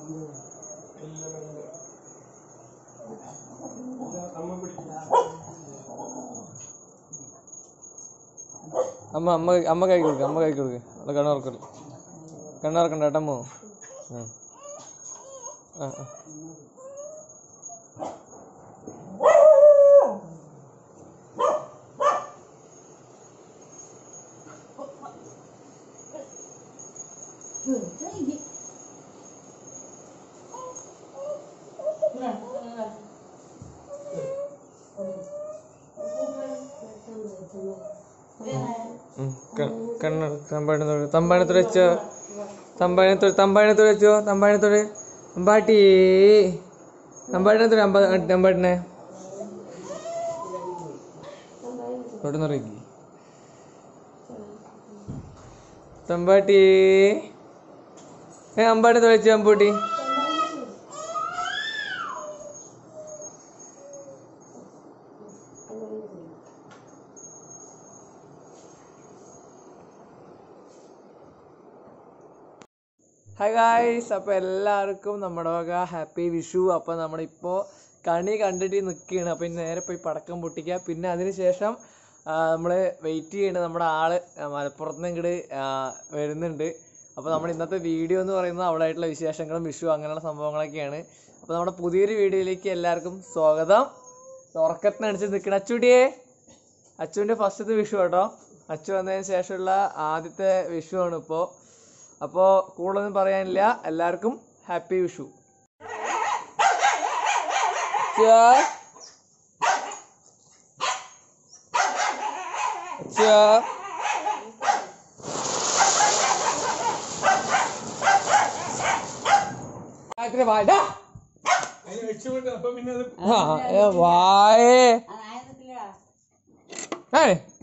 അമ്മ അമ്മ അമ്മ കൈ കൊടുക്ക അമ്മ കൈ കൊടുക്ക അവിടെ കണ്ണുറക്കല് കണ്ണുറക്കണ്ട ഏട്ടമ്മോ ആ ആ ആ. ഉം. ക- കണ്ണ് തമ്പാനത്തോട് തമ്പാനത്തോട് വെച്ചോ തമ്പാനത്തോട് തമ്പാനത്തോട് വെച്ചോ തമ്പാനത്തോട് അമ്പാട്ടി തമ്പാനത്തോട് അമ്പ അമ്പാട്ടിനെ തൊട്ട് നിറക്കി തമ്പാട്ടി ഏ അമ്പാനത്തോട് വെച്ചോ അമ്പൂട്ടി ഹായ് ഗായ്സ് അപ്പോൾ എല്ലാവർക്കും നമ്മുടെ വക ഹാപ്പി വിഷു അപ്പോൾ നമ്മളിപ്പോൾ കണി കണ്ടിട്ട് നിൽക്കുകയാണ് അപ്പോൾ ഇനി നേരെ പോയി പടക്കം പൊട്ടിക്കുക പിന്നെ അതിന് ശേഷം നമ്മൾ വെയിറ്റ് ചെയ്യണ നമ്മുടെ ആള് ആ, മലപ്പുറത്ത് നിന്ന് ഇങ്ങോട്ട് വരുന്നുണ്ട് അപ്പോൾ നമ്മൾ ഇന്നത്തെ വീഡിയോ എന്ന് പറയുന്നത് അവളായിട്ടുള്ള വിശേഷങ്ങളും വിഷു അങ്ങനെയുള്ള സംഭവങ്ങളൊക്കെയാണ് അപ്പോൾ നമ്മുടെ പുതിയൊരു വീഡിയോയിലേക്ക് എല്ലാവർക്കും സ്വാഗതം ഉറക്കത്തിനടിച്ച് നിൽക്കണം അച്ചുടിയേ അച്ചുവിൻ്റെ ഫസ്റ്റത്തെ വിഷു കേട്ടോ അച്ചു വന്നതിന് ശേഷമുള്ള ആദ്യത്തെ വിഷു ആണ് ഇപ്പോൾ അപ്പോൾ കൂടുതലൊന്നും പറയാനില്ല എല്ലാവർക്കും ഹാപ്പി വിഷു അച്ചുവാ. അച്ചുവാ. രാത്രി വാടാ. ആ, ഏ, വായേ ഏ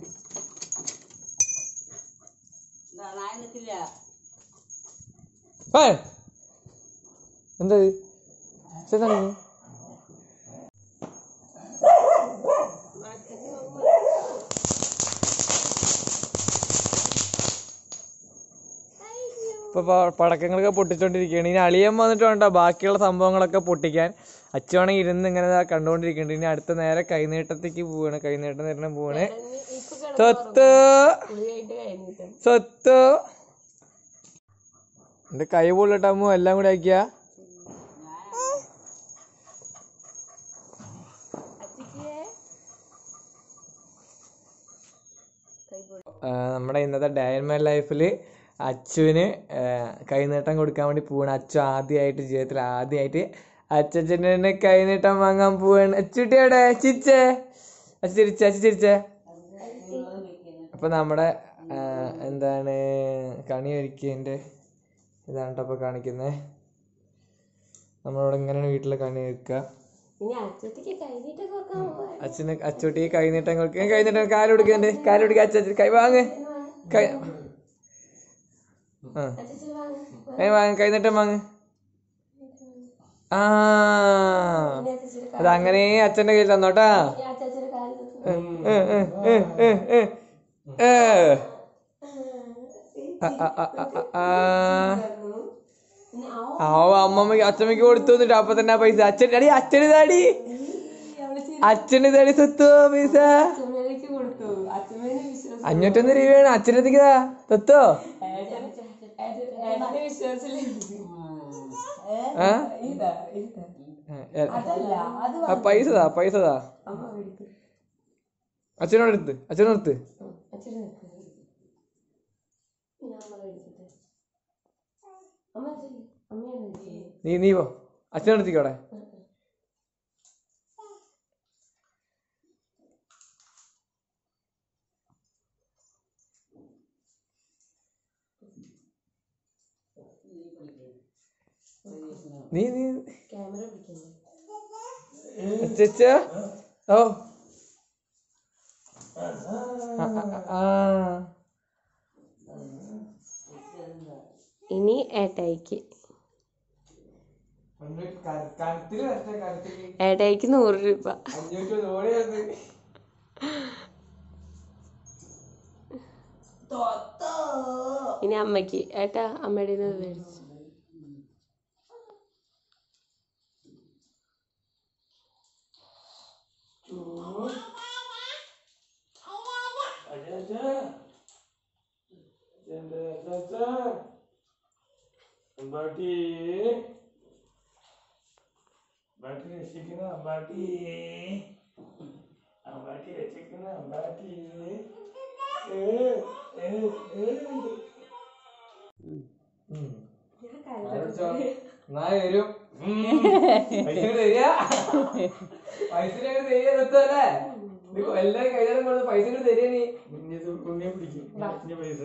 ഏ എന്താ ഇത്? ഇതെന്താണ് ഇത്? ഇപ്പൊ പ- പടക്കങ്ങളൊക്കെ പൊട്ടിച്ചോണ്ടിരിക്കുകയാണ് ഇനി അളിയൻ വന്നിട്ട് വേണ്ട ബാക്കിയുള്ള സംഭവങ്ങളൊക്കെ പൊട്ടിക്കാൻ അച്ചുവാണെങ്കിൽ ഇരുന്ന് ഇങ്ങനെ ദാ കണ്ടുകൊണ്ടിരിക്കുന്നുണ്ട് ഇനി അടുത്ത നേരെ കൈനീട്ടത്തേക്ക് പോവാണ് കൈനീട്ടം നേരം പോവാണ് സ്വത്ത് സ്വത്ത് എന്റെ കൈ പൊള്ളിട്ടമ്മു എല്ലാം കൂടെ ആക്കിയ നമ്മുടെ ഇന്നത്തെ ഡയൻമാൻ ലൈഫിൽ അച്ചുവിന് ആ, കൈനീട്ടം കൊടുക്കാൻ വേണ്ടി പോവാണ് അച്ചു ആദ്യമായിട്ട് ജീവിതത്തിൽ ആദ്യമായിട്ട് അച്ഛനെ കൈനീട്ടം വാങ്ങാൻ പോവാണ് അച്ചുട്ടിയുടെ ചിരിച്ചേ അച്ചു ചിരിച്ചേ അച്ചു ചിരിച്ചേ അപ്പൊ നമ്മുടെ ആ, എന്താണ് കണി ഒരുക്കിയതിന്റെ ഇതാണ് ട്ടോ ഇപ്പൊ കാണിക്കുന്നത് നമ്മളിവിടെ ഇങ്ങനെയാണ് വീട്ടിലെ കണി ഒരുക്കുക ഇനി അച്ചത്തിക്ക് കഴിഞ്ഞിട്ട് കൊടുക്കാൻ പോവാ അച്ഛന് അച്ചോട്ടി കൈ നീട്ടം കൊടുക്കുക കൈ നീട്ടം കാല് കൊടുക്കുന്നുണ്ട് കാല് കൊടുക്കുക അച്ഛൻ കൈ വാങ്ങ് കൈ ആ അച്ചച്ചി വാങ്ങ് കൈ വാങ്ങ് കൈ നീട്ടം വാങ്ങ് ആ ഇനി അച്ചച്ചിയുടെ അത് അങ്ങനെ അച്ഛന്റെ കയ്യിൽ തന്നോട്ടാ ഈ അച്ചച്ചിയുടെ കാലിൽ ഏ, ഏ, ഏ, ഏ, ഏ, ഏ. ഏ. ആ, ആ, ആ, ആ, ആ, ആ. ഇനി ആ ആ അമ്മമ്മക്ക് അച്ഛമ്മക്ക് കൊടുത്തു എന്നിട്ട് അപ്പൊ തന്നെ ആ പൈസ അച്ഛൻ അടി അച്ഛന് താടി അച്ഛന് താടി സ്വത്തോ പൈസ അച്ഛമ്മേലേക്ക് കൊടുത്തു അച്ഛമ്മേനെ വിശ്വാസം അഞ്ഞൂറ്റൊന്ന് രൂപയാണ് അച്ഛനെത്തിക്കതാ തൊത്തോ ഏട്ടനെ വിശ്വാസമില്ല ആ ഇതാ ഇതാ ഏ, അതല്ല അത് ആ പൈസ താ പൈസ താ അമ്മ മേടിക്കും അച്ഛനോട് എടുത്ത് അച്ഛനോട് എടുത്ത് അച്ഛനെ വെക്ക്. ഞാൻ അമ്മ മേടിക്കട്ടെ അമ്മ ചെയ്യ്. അമ്മയാണ് മേടിച്ചത് നീ നീ പോ അച്ഛനോട് എടുത്തിക്കോടെ നീ നീ ക്യാമറ പിടിക്കണ്ടേ അച്ഛ ഓ ആ, ആ, ആ. ഇനി ഏട്ടായിക്ക് കഴുത്തില് വരട്ടെ, കഴുത്തില്. ഏട്ടായിക്ക് നൂറ് രൂപ അഞ്ഞൂറ്റി ഒന്ന് ഓടിയത്. ഇനി അമ്മയ്ക്ക് ഏട്ടാ അമ്മയുടെ കയ്യിൽ നിന്ന് മേടിച്ചു അമ്പാട്ടി അമ്പാട്ടി രക്ഷിക്കുന്ന അമ്പാട്ടി അമ്പാട്ടി രക്ഷിക്കുന്ന അമ്പാട്ടി ഏ, ഏ, ഏ. ഉം. നായ വരും പൈസ ഇങ്ങട് തരിക പൈസ ഇങ്ങട് തരിക നിർത്തല്ലേ എല്ലാരും കൈകാര്യം കൊടുത്ത് പൈസ ഇങ്ങട് തരിക നീ ഇനി ഇത് ഉണ്ണിയെ പിടിക്കും ഇനി പൈസ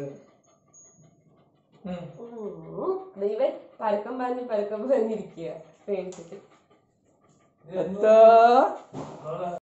ഉം. ദൈവം പരക്കം പറഞ്ഞ് പരക്കം പറഞ്ഞിരിക്കുക പേടിച്ചിട്ട് എത്താ അവിടെ